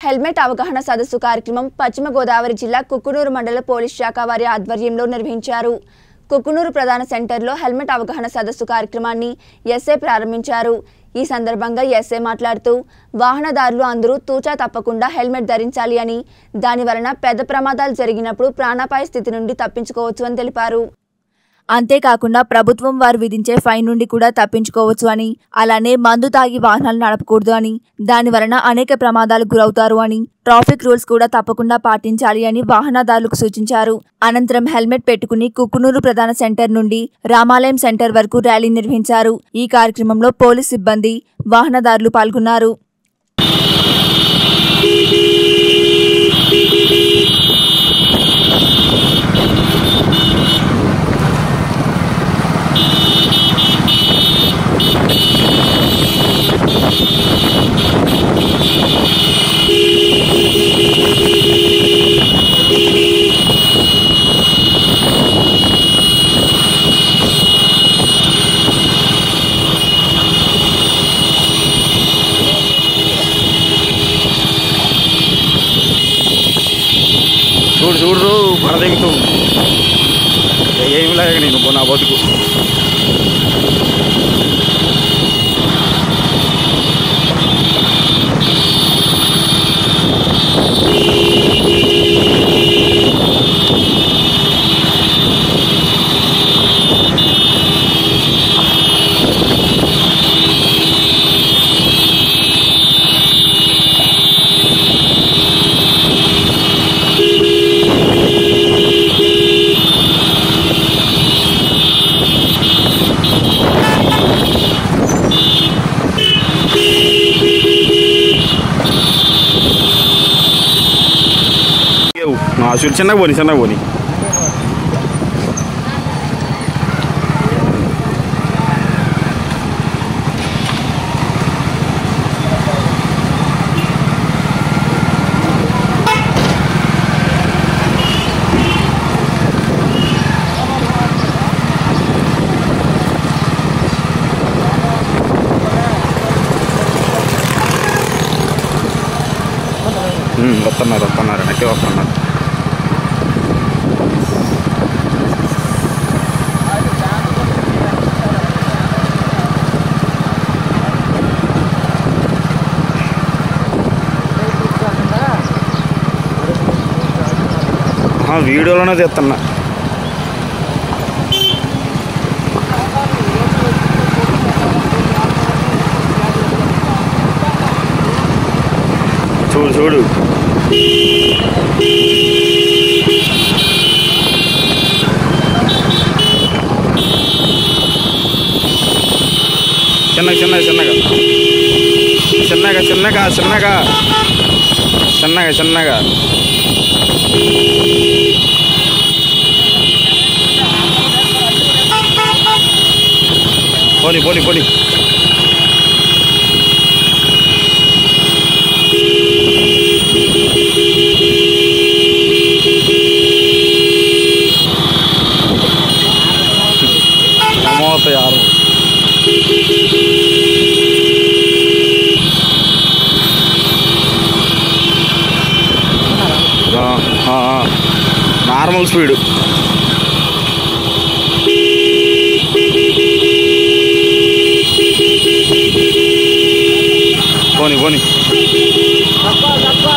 helmet అవగాహన సదస్సు కార్యక్రమం పశ్చిమ గోదావరి జిల్లా కుక్కునూరు మండల పోలీస్ శాఖ వారి ఆధ్వర్యంలో నిర్వహించారు కుక్కునూరు ప్రధాన సెంటర్లో హెల్మెట్ అవగాహన సదస్సు కార్యక్రమాన్ని ఎస్ఏ ప్రారంభించారు ఈ సందర్భంగా ఎస్ఏ మాట్లాడుతూ వాహనదారులు అందరూ తూచా తప్పకుండా హెల్మెట్ ధరించాలి అని దాని వలన పెద్ద ప్రమాదాలు జరిగినప్పుడు ప్రాణాపాయ స్థితి నుండి తప్పించుకోవచ్చు అని తెలిపారు అంతేకాకుండా ప్రభుత్వం వారు విధించే ఫైన్ నుండి కూడా తప్పించుకోవచ్చు అని అలానే మందు తాగి వాహనాలు నడపకూడదు అని దాని వలన అనేక ప్రమాదాలకు గురవుతారు అని ట్రాఫిక్ రూల్స్ కూడా తప్పకుండా పాటించాలి అని వాహనదారులకు సూచించారు అనంతరం హెల్మెట్ పెట్టుకుని కుక్కునూరు ప్రధాన సెంటర్ నుండి రామాలయం సెంటర్ వరకు ర్యాలీ నిర్వహించారు ఈ కార్యక్రమంలో పోలీస్ సిబ్బంది వాహనదారులు పాల్గొన్నారు చూడు చూడు పడదెగుతూ ఏమి లేక నేను నా బతుకు ఏవు, నా చూడు చిన్నగా పోని చిన్నగా పోని ఉమ్, వస్తున్నారు వస్తున్నారు వెనక్కి వస్తున్నారు ఆ, వీడియోలోనే తీస్తున్నా చూడు చూడు చిన్నగా చిన్నగా చిన్నగా చిన్నగా చిన్నగా చిన్నగా చిన్నగా చిన్నగా పోనీ పోనీ పోనీ అమౌత యారు నార్మల్ స్పీడ్ పోనీ పోనీ